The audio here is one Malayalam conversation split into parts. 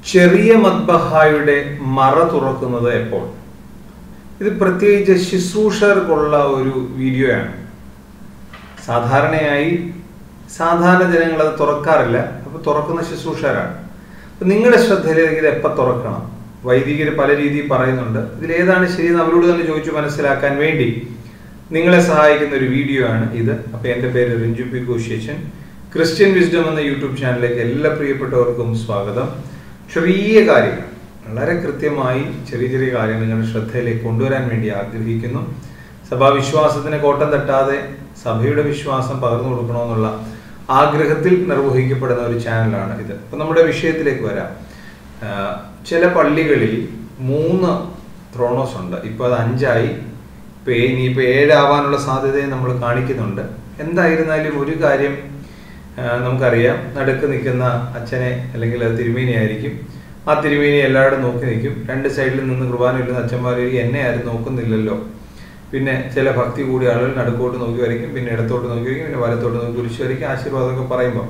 ചെറിയ മദ്ബഹായുടെ മറ തുറക്കുന്നത് എപ്പോൾ ഇത് പ്രത്യേകിച്ച് ശുശ്രൂഷകർക്കുള്ള ഒരു വീഡിയോയാണ് സാധാരണയായി സാധാരണ ജനങ്ങൾ അത് തുറക്കാറില്ല അപ്പൊ തുറക്കുന്ന ശുശ്രൂഷകരാണ് അപ്പൊ നിങ്ങളുടെ ശ്രദ്ധയിലേക്ക് ഇത് എപ്പോൾ തുറക്കണം വൈദികർ പല രീതിയിൽ പറയുന്നുണ്ട് ഇതിൽ ഏതാണ് ശരിയെന്ന് അവരോട് തന്നെ ചോദിച്ചു മനസ്സിലാക്കാൻ വേണ്ടി നിങ്ങളെ സഹായിക്കുന്ന ഒരു വീഡിയോ ആണ് ഇത് അപ്പൊ എന്റെ പേര് റിഞ്ചു പി കോശേഷൻ ക്രിസ്ത്യൻ വിസ്ഡം എന്ന യൂട്യൂബ് ചാനലിലേക്ക് എല്ലാ പ്രിയപ്പെട്ടവർക്കും സ്വാഗതം ചെറിയ കാര്യങ്ങൾ വളരെ കൃത്യമായി ചെറിയ ചെറിയ കാര്യങ്ങൾ നിങ്ങളുടെ ശ്രദ്ധയിലേക്ക് കൊണ്ടുവരാൻ വേണ്ടി ആഗ്രഹിക്കുന്നു സഭാവിശ്വാസത്തിന് കോട്ടം തട്ടാതെ സഭയുടെ വിശ്വാസം പകർന്നു കൊടുക്കണമെന്നുള്ള ആഗ്രഹത്തിൽ നിർവഹിക്കപ്പെടുന്ന ഒരു ചാനലാണ് ഇത് അപ്പൊ നമ്മുടെ വിഷയത്തിലേക്ക് വരാം ആഹ് ചില പള്ളികളിൽ മൂന്ന് ത്രോണോസ് ഉണ്ട് ഇപ്പൊ അത് അഞ്ചായി ഇപ്പൊ ഇനിയിപ്പോ ഏഴാവാനുള്ള സാധ്യതയെ നമ്മൾ കാണിക്കുന്നുണ്ട് എന്തായിരുന്നാലും ഒരു കാര്യം ആഹ് നമുക്കറിയാം നടുക്ക് നിൽക്കുന്ന അച്ഛനെ അല്ലെങ്കിൽ അത് തിരുമേനി ആയിരിക്കും ആ തിരുമേനി എല്ലാവരും നോക്കി നിൽക്കും രണ്ട് സൈഡിൽ നിന്ന് കുർബാന ഇല്ലുന്ന അച്ഛന്മാർ എന്നെ ആരും നോക്കുന്നില്ലല്ലോ പിന്നെ ചില ഭക്തി കൂടിയ ആളുകൾ നടുക്കോട്ട് നോക്കി വരയ്ക്കും പിന്നെ ഇടത്തോട്ട് നോക്കി വരയ്ക്കും പിന്നെ വലത്തോട്ട് നോക്കി കുരിശ് വരയ്ക്കും ആശീർവാദമൊക്കെ പറയുമ്പോൾ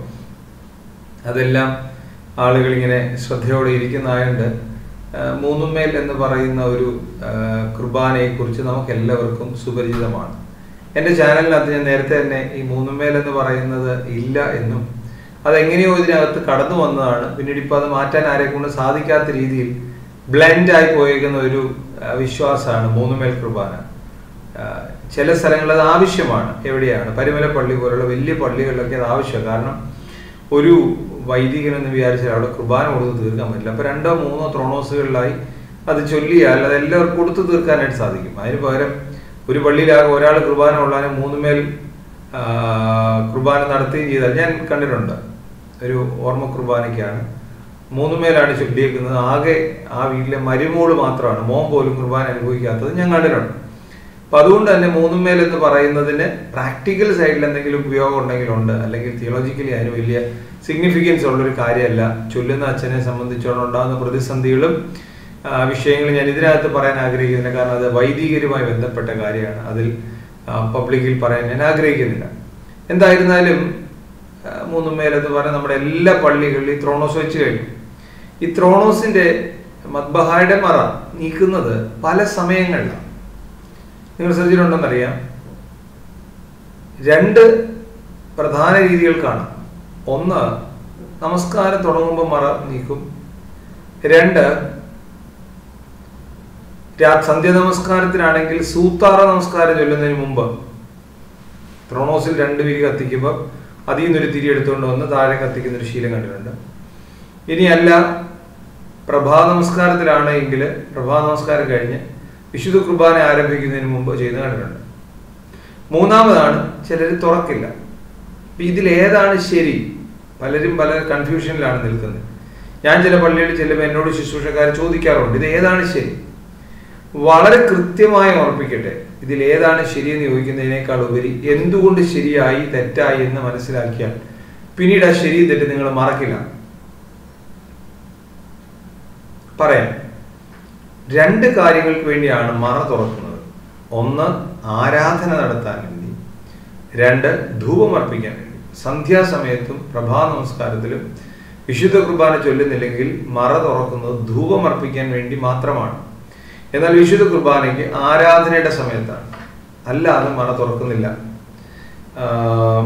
അതെല്ലാം ആളുകൾ ഇങ്ങനെ ശ്രദ്ധയോടെ ഇരിക്കുന്നതായതുകൊണ്ട് ആ, മൂന്നുമേൽ എന്ന് പറയുന്ന ഒരു കുർബാനയെ കുറിച്ച് നമുക്ക് എല്ലാവർക്കും സുപരിചിതമാണ് എൻ്റെ ചാനലിനകത്ത് ഞാൻ നേരത്തെ തന്നെ ഈ മൂന്നുമേൽ എന്ന് പറയുന്നത് ഇല്ല എന്നും അതെങ്ങനെയോ ഇതിനകത്ത് കടന്നു വന്നതാണ് പിന്നീട് ഇപ്പൊ അത് മാറ്റാൻ ആരെ കൊണ്ട് സാധിക്കാത്ത രീതിയിൽ ബ്ലെൻഡ് ആയി പോയേക്കുന്ന ഒരു ആ, വിശ്വാസമാണ് മൂന്നുമേൽ കുർബാന ആ, ചില സ്ഥലങ്ങളിൽ അത് ആവശ്യമാണ് എവിടെയാണ് പരിമല പള്ളി പോലുള്ള വലിയ പള്ളികളിലൊക്കെ അത് ആവശ്യമാണ് കാരണം ഒരു വൈദികനെന്ന് വിചാരിച്ചാൽ അവിടെ കുർബാന കൊടുത്ത് തീർക്കാൻ പറ്റില്ല അപ്പൊ രണ്ടോ മൂന്നോ ത്രോണോസുകളിലായി അത് ചൊല്ലിയാൽ അത് എല്ലാവർക്കും കൊടുത്തു തീർക്കാനായിട്ട് സാധിക്കും അതിന് പകരം ഒരു പള്ളിയിലാകെ ഒരാൾ കുർബാന കൊള്ളാനും മൂന്നുമേൽ ആ, കുർബാന നടത്തുകയും ചെയ്താൽ ഞാൻ കണ്ടിട്ടുണ്ട് ഒരു ഓർമ്മ കുർബാനയ്ക്കാണ് മൂന്നുമേലാണ് ചൊല്ലിയേക്കുന്നത് ആകെ ആ വീട്ടിലെ മരുമോള് മാത്രമാണ് മോൻ പോലും കുർബാന അനുഭവിക്കാത്തത് ഞാൻ കണ്ടിട്ടുണ്ട് അപ്പൊ അതുകൊണ്ട് തന്നെ മൂന്നുമേൽ എന്ന് പറയുന്നതിന് പ്രാക്ടിക്കൽ സൈഡിൽ എന്തെങ്കിലും ഉപയോഗം ഉണ്ടെങ്കിൽ ഉണ്ട് അല്ലെങ്കിൽ തിയോളജിക്കലി അതിന് വലിയ സിഗ്നിഫിക്കൻസ് ഉള്ളൊരു കാര്യമല്ല ചൊല്ലുന്ന അച്ഛനെ സംബന്ധിച്ചോളം ഉണ്ടാകുന്ന പ്രതിസന്ധികളും ആ, വിഷയങ്ങളും ഞാൻ ഇതിനകത്ത് പറയാൻ ആഗ്രഹിക്കുന്നില്ല കാരണം അത് വൈദികരുമായി ബന്ധപ്പെട്ട കാര്യമാണ് അതിൽ പബ്ലിക്കിൽ പറയാൻ ഞാൻ ആഗ്രഹിക്കുന്നില്ല എന്തായിരുന്നാലും ആ, മൂന്നുമേൽ എന്ന് പറഞ്ഞ നമ്മുടെ എല്ലാ പള്ളികളിലും ഈ ത്രോണോസ് വെച്ച് കഴിഞ്ഞു ഈ ത്രോണോസിന്റെ മദ്ബഹായുടെ മറ നീക്കുന്നത് പല സമയങ്ങളിലാണ് നിങ്ങൾ ശ്രദ്ധിച്ചിട്ടുണ്ടെന്നറിയാം രണ്ട് പ്രധാന രീതികൾ കാണാം ഒന്ന് നമസ്കാരം തുടങ്ങുമ്പോൾ മറ നീക്കും രണ്ട് രാ സന്ധ്യ നമസ്കാരത്തിനാണെങ്കിൽ സൂത്താറ നമസ്കാരം ചൊല്ലുന്നതിന് മുമ്പ് ത്രോണോസിൽ രണ്ട് തിരി കത്തിക്കുമ്പോൾ അതിൽ നിന്നൊരു തിരി എടുത്തുകൊണ്ട് വന്ന് താഴെ കത്തിക്കുന്ന ഒരു ശീലം കണ്ടിട്ടുണ്ട് ഇനി അല്ല പ്രഭാത നമസ്കാരത്തിലാണ് എങ്കിൽ പ്രഭാത നമസ്കാരം കഴിഞ്ഞ് വിശുദ്ധ കുർബാന ആരംഭിക്കുന്നതിന് മുമ്പ് ചെയ്യുന്ന കണ്ടിട്ടുണ്ട് മൂന്നാമതാണ് ചിലർ തുറക്കില്ല അപ്പൊ ഇതിൽ ഏതാണ് ശരി പലരും പല കൺഫ്യൂഷനിലാണ് നിൽക്കുന്നത് ഞാൻ ചില പള്ളികളിൽ ചെല്ലുമ്പോൾ എന്നോട് ശുശ്രൂഷക്കാർ ചോദിക്കാറുണ്ട് ഇത് ഏതാണ് ശരി വളരെ കൃത്യമായി ഉറപ്പിക്കട്ടെ ഇതിൽ ഏതാണ് ശരിയെന്ന് ചോദിക്കുന്നതിനേക്കാൾ ഉപരി എന്തുകൊണ്ട് ശരിയായി തെറ്റായി എന്ന് മനസ്സിലാക്കിയാൽ പിന്നീട് ആ ശരി തെറ്റ് നിങ്ങൾ മറക്കില്ല പറയാം രണ്ട് കാര്യങ്ങൾക്ക് വേണ്ടിയാണ് മറ തുറക്കുന്നത് ഒന്ന് ആരാധന നടത്താൻ വേണ്ടി രണ്ട് ധൂപം അർപ്പിക്കാൻ വേണ്ടി സന്ധ്യാസമയത്തും പ്രഭാത നമസ്കാരത്തിലും വിശുദ്ധ കുർബാന ചൊല്ലുന്നില്ലെങ്കിൽ മറ തുറക്കുന്നത് ധൂപം അർപ്പിക്കാൻ വേണ്ടി മാത്രമാണ് എന്നാൽ വിശുദ്ധ കുർബാനയ്ക്ക് ആരാധനയുടെ സമയത്താണ് അല്ലാതെ മറ തുറക്കുന്നില്ല ആഹ്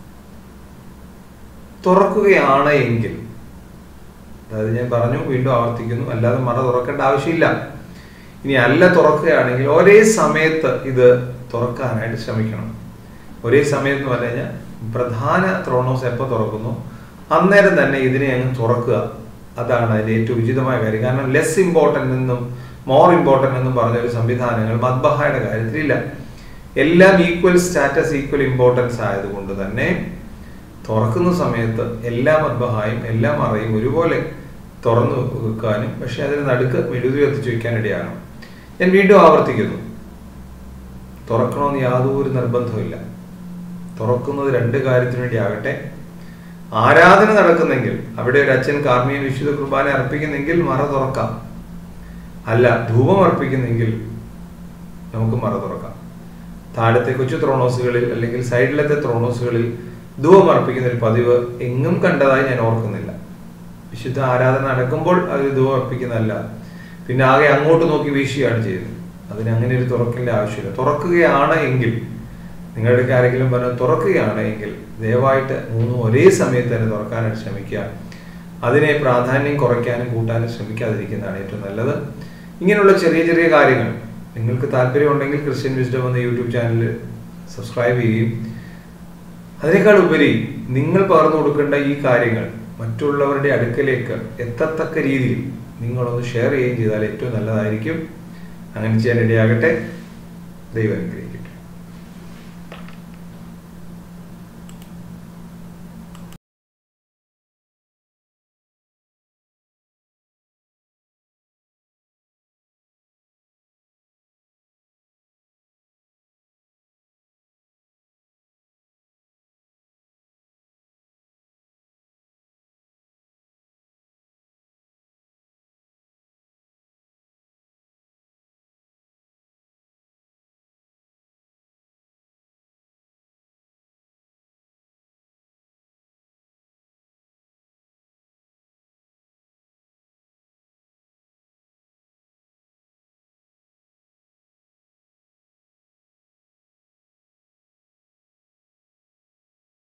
തുറക്കുകയാണ് എങ്കിൽ അതായത് ഞാൻ പറഞ്ഞു വീണ്ടും ആവർത്തിക്കുന്നു അല്ലാതെ മറ തുറക്കേണ്ട ആവശ്യമില്ല ഇനി അല്ല തുറക്കുകയാണെങ്കിൽ ഒരേ സമയത്ത് ഇത് തുറക്കാനായിട്ട് ശ്രമിക്കണം ഒരേ സമയത്ത് എന്ന് പറഞ്ഞു കഴിഞ്ഞാൽ പ്രധാന ത്രോണോസ് എപ്പോൾ തുറക്കുന്നു അന്നേരം തന്നെ ഇതിനെ അങ്ങ് തുറക്കുക അതാണ് അതിന്റെ ഏറ്റവും ഉചിതമായ കാര്യം കാരണം ലെസ് ഇമ്പോർട്ടൻ്റ് എന്നും മോർ ഇമ്പോർട്ടൻ്റ് എന്നും പറഞ്ഞ ഒരു സംവിധാനങ്ങൾ മദ്ബഹായുടെ കാര്യത്തിലില്ല എല്ലാം ഈക്വൽ സ്റ്റാറ്റസ് ഈക്വൽ ഇമ്പോർട്ടൻസ് ആയതുകൊണ്ട് തന്നെ തുറക്കുന്ന സമയത്ത് എല്ലാ മദ്ബഹായും എല്ലാ മറയും ഒരുപോലെ തുറന്നു വെക്കാനും പക്ഷെ അതിന് നടുക്ക് മെഴുതി കത്തിച്ചു വെക്കാൻ ഇടയാകണം ഞാൻ വീണ്ടും ആവർത്തിക്കുന്നു തുറക്കണമെന്ന് യാതൊരു നിർബന്ധമില്ല തുറക്കുന്നത് രണ്ട് കാര്യത്തിന് വേണ്ടി ആകട്ടെ ആരാധന നടക്കുന്നെങ്കിൽ അവിടെ ഒരു അച്ഛൻ കാർമികൻ വിശുദ്ധ കുർബാന അർപ്പിക്കുന്നെങ്കിൽ മറ തുറക്കാം അല്ല ധൂപം അർപ്പിക്കുന്നെങ്കിൽ നമുക്ക് മറ തുറക്കാം താഴത്തെ കൊച്ചു ത്രോണോസുകളിൽ അല്ലെങ്കിൽ സൈഡിലത്തെ ത്രോണോസുകളിൽ ധൂപം അർപ്പിക്കുന്ന ഒരു പതിവ് എങ്ങും കണ്ടതായി ഞാൻ ഓർക്കുന്നില്ല വിശുദ്ധ ആരാധന നടക്കുമ്പോൾ അത് ധൂപം അർപ്പിക്കുന്നതല്ല പിന്നെ ആകെ അങ്ങോട്ട് നോക്കി വീശുകയാണ് ചെയ്യുന്നത് അതിന് അങ്ങനെ ഒരു തുറക്കിന്റെ ആവശ്യമില്ല തുറക്കുകയാണ് എങ്കിൽ നിങ്ങളുടെ അടുക്കൽ ആരെങ്കിലും പറഞ്ഞ് തുറക്കുകയാണ് എങ്കിൽ ദയവായിട്ട് മൂന്നും ഒരേ സമയത്ത് തന്നെ തുറക്കാനായിട്ട് ശ്രമിക്കുക അതിനെ പ്രാധാന്യം കുറയ്ക്കാനും കൂട്ടാനും ശ്രമിക്കാതിരിക്കുന്നതാണ് ഏറ്റവും നല്ലത് ഇങ്ങനെയുള്ള ചെറിയ ചെറിയ കാര്യങ്ങൾ നിങ്ങൾക്ക് താല്പര്യമുണ്ടെങ്കിൽ ക്രിസ്ത്യൻ വിസ്ഡം എന്ന യൂട്യൂബ് ചാനൽ സബ്സ്ക്രൈബ് ചെയ്യുകയും അതിനേക്കാൾ ഉപരി നിങ്ങൾ പകർന്നു കൊടുക്കേണ്ട ഈ കാര്യങ്ങൾ മറ്റുള്ളവരുടെ അടുക്കലേക്ക് എത്തത്തക്ക രീതിയിൽ നിങ്ങളൊന്ന് ഷെയർ ചെയ്യുകയും ചെയ്താൽ ഏറ്റവും നല്ലതായിരിക്കും അങ്ങനെ ചെയ്യാൻ ഇടയാകട്ടെ ദൈവം അനുഗ്രഹിക്കട്ടെ.